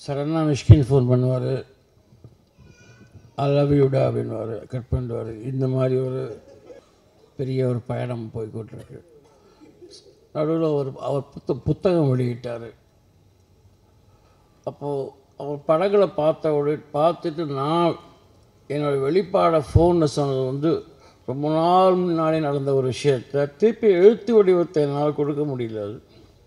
சடனாக மிஷ்கின் ஃபோன் பண்ணுவார் I love யூடா அப்படின்வார் cut பண்ணுவார் இந்த மாதிரி ஒரு பெரிய ஒரு பயணம் போய்கொண்டிருக்கு நடுவில் ஒரு அவர் புத்த புத்தகம் வெளியிட்டார் அப்போது அவர் படங்களை பார்த்த உடனே பார்த்துட்டு நான் என்னோடய வெளிப்பாடை ஃபோனில் சொன்னது வந்து ரொம்ப நாள் முன்னாடி நடந்த ஒரு விஷயத்தை திருப்பி எழுத்து வடிவத்தை என்னால் கொடுக்க முடியல அது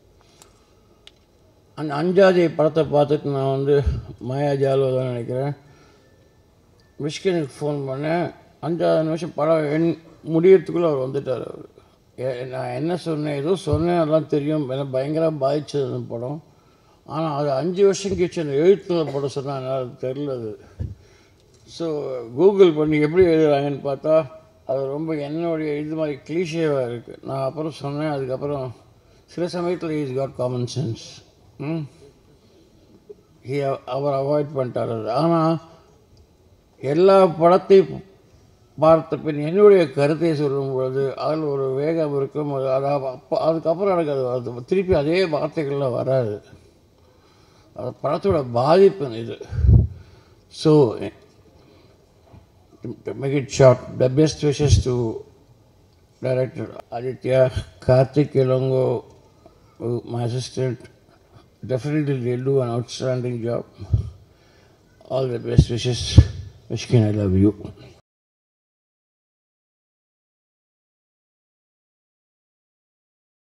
அந்த அஞ்சாதி படத்தை பார்த்துட்டு நான் வந்து மாயாஜாலோ தான் நினைக்கிறேன் மிஷ்கினுக்கு ஃபோன் பண்ணேன் அஞ்சாவது நிமிஷம் படம் என் முடியறதுக்குள்ளே அவர் வந்துட்டார் அவர் ஏ- நான் என்ன சொன்னேன் ஏதோ சொன்னேன் எல்லாம் தெரியும் எனக்கு பயங்கரம் பாதிச்சது அந்த படம் ஆனால் அது அஞ்சு வருஷம் கழிச்சு அந்த எழுத்தில் போட சொன்னால் என்னால் அது தெரில அது ஸோ கூகுள் பண்ணி எப்படி எழுதுறாங்கன்னு பார்த்தா அது ரொம்ப என்னுடைய இது மாதிரி கிளீஷேவாக இருக்குது நான் அப்புறம் சொன்னேன் அதுக்கப்புறம் சில சமயத்தில் is got common sense hmm he அவர் அவாய்ட் பண்ணிட்டார் அது ஆனால் எல்லா படத்தையும் பார்த்த பின் என்னுடைய கருத்தை சொல்லும் பொழுது அதில் ஒரு வேகம் இருக்கும் அது அது அப்போ அதுக்கப்புறம் எனக்கு அது அது திருப்பி அதே வார்த்தைகள்லாம் வராது அது படத்தோட பாதிப்பு இது so to make it short, the best wishes to director Aditya, Karthik Ilongo, who- my assistant. Definitely they'll do an outstanding job. All the best wishes. Mishkin, I love you.